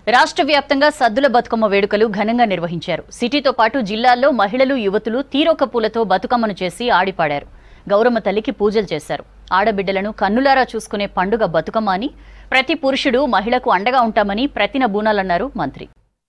రాష్ట్ర వ్యాప్తంగా సద్దుల బతుకమ్మ వేడుకలు ఘనంగా నిర్వహించారు సిటీతో పాటు జిల్లాల్లో మహిళలు యువతులు తీరొక్క పూలతో బతుకమ్మను చేసి ఆడిపాడారు గౌరమ్మ తల్లికి పూజలు చేశారు ఆడబిడ్డలను కన్నులారా చూసుకునే పండుగ బతుకమ్మ అని ప్రతి పురుషుడు మహిళకు అండగా ఉంటామని ప్రతిన బూనాలన్నారు మంత్రి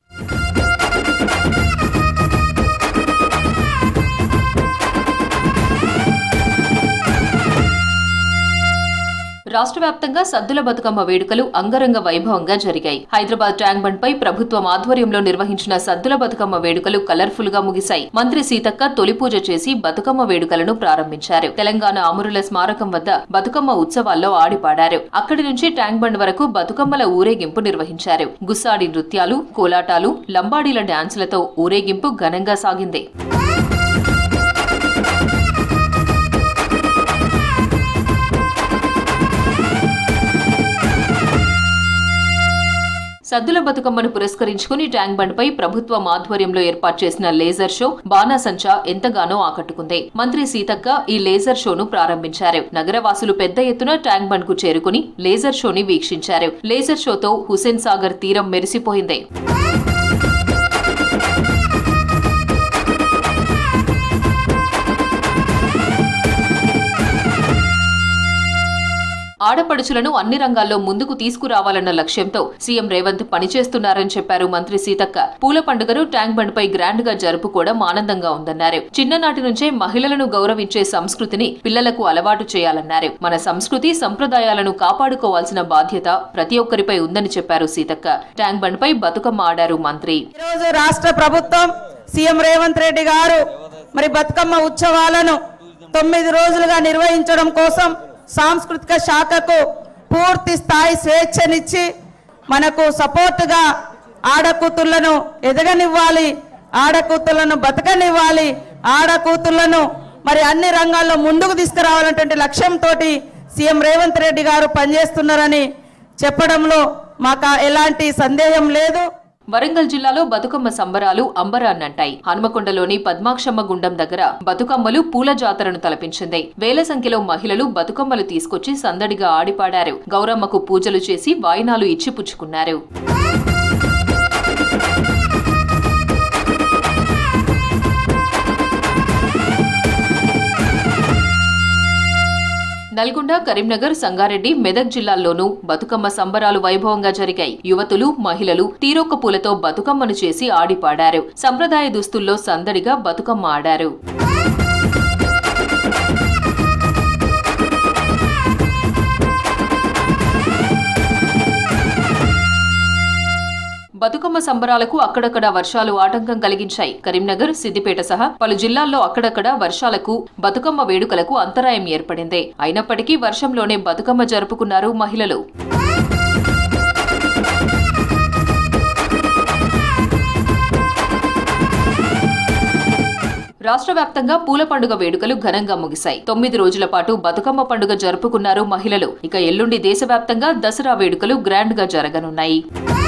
రాష్ట్ర వ్యాప్తంగా సద్దుల బతుకమ్మ వేడుకలు అంగరంగ వైభవంగా జరిగాయి హైదరాబాద్ ట్యాంక్ బండ్ పై ప్రభుత్వం ఆధ్వర్యంలో నిర్వహించిన సద్దుల బతుకమ్మ వేడుకలు కలర్ఫుల్ గా ముగిశాయి మంత్రి సీతక్క తొలి పూజ చేసి బతుకమ్మ వేడుకలను ప్రారంభించారు తెలంగాణ అమరుల స్మారకం వద్ద బతుకమ్మ ఉత్సవాల్లో ఆడిపాడారు అక్కడి నుంచి ట్యాంక్ బండ్ వరకు బతుకమ్మల ఊరేగింపు నిర్వహించారు గుస్సాడి నృత్యాలు కోలాటాలు లంబాడీల డాన్సులతో ఊరేగింపు ఘనంగా సాగింది సద్దుల బతుకమ్మను పురస్కరించుకుని ట్యాంక్ బండ్ పై ప్రభుత్వం ఆధ్వర్యంలో ఏర్పాటు చేసిన లేజర్ షో బాణాసంచా ఎంతగానో ఆకట్టుకుంది మంత్రి సీతక్క ఈ లేజర్ షోను ప్రారంభించారు నగరవాసులు పెద్ద ఎత్తున ట్యాంక్ బండ్ కు చేరుకుని లేజర్ షోని వీక్షించారు లేజర్ షోతో హుసేన్ సాగర్ తీరం మెరిసిపోయింది ఆడపడుచులను అన్ని రంగాల్లో ముందుకు తీసుకురావాలన్న లక్ష్యంతో సీఎం రేవంత్ పనిచేస్తున్నారని చెప్పారు మంత్రి సీతక్క పూల పండుగను ట్యాంక్ బండ్ పై గ్రాండ్ గా జరుపుకోవడం ఆనందంగా ఉందన్నారు చిన్ననాటి నుంచే మహిళలను గౌరవించే సంస్కృతిని పిల్లలకు అలవాటు చేయాలన్నారు మన సంస్కృతి సంప్రదాయాలను కాపాడుకోవాల్సిన బాధ్యత ప్రతి ఒక్కరిపై ఉందని చెప్పారు సీతక్క ట్యాంక్ బండ్ పై బతుకమ్మ ఆడారు మంత్రి ఈరోజు రాష్ట్ర ప్రభుత్వం సీఎం రేవంత్ రెడ్డి గారు మరి బతుకమ్మ ఉత్సవాలను తొమ్మిది రోజులుగా నిర్వహించడం కోసం సాంస్కృతిక శాఖకు పూర్తి స్థాయి స్వేచ్ఛనిచ్చి మనకు సపోర్టుగా ఆడకూతుళ్లను ఎదగనివ్వాలి ఆడకూతుళ్లను బతకనివ్వాలి ఆడకూతుళ్లను మరి అన్ని రంగాల్లో ముందుకు తీసుకురావాలన్నటువంటి లక్ష్యంతో సీఎం రేవంత్ రెడ్డి గారు పనిచేస్తున్నారని చెప్పడంలో మాకు ఎలాంటి సందేహం లేదు వరంగల్ జిల్లాలో బతుకమ్మ సంబరాలు అంబరాన్నంటాయి హనుమకొండలోని పద్మాక్షమ్మ గుండం దగ్గర బతుకమ్మలు పూల జాతరను తలపించింది వేల సంఖ్యలో మహిళలు బతుకమ్మలు తీసుకొచ్చి సందడిగా ఆడిపాడారు గౌరమ్మకు పూజలు చేసి వాయినాలు ఇచ్చిపుచ్చుకున్నారు నల్గొండ కరీంనగర్ సంగారెడ్డి మెదక్ జిల్లాల్లోనూ బతుకమ్మ సంబరాలు వైభవంగా జరిగాయి యువతులు మహిళలు తీరొక్క పూలతో బతుకమ్మను చేసి ఆడిపాడారు సంప్రదాయ దుస్తుల్లో సందడిగా బతుకమ్మ ఆడారు బతుకమ్మ సంబరాలకు అక్కడక్కడ వర్షాలు ఆటంకం కలిగించాయి కరీంనగర్ సిద్దిపేట సహా పలు జిల్లాల్లో అక్కడక్కడ వర్షాలకు బతుకమ్మ వేడుకలకు అంతరాయం ఏర్పడింది అయినప్పటికీ వర్షంలోనే బతుకమ్మ జరుపుకున్నారు మహిళలు రాష్ట్ర వ్యాప్తంగా పూల పండుగ వేడుకలు ఘనంగా ముగిశాయి తొమ్మిది రోజుల పాటు బతుకమ్మ పండుగ జరుపుకున్నారు మహిళలు ఇక ఎల్లుండి దేశవ్యాప్తంగా దసరా వేడుకలు గ్రాండ్ గా జరగనున్నాయి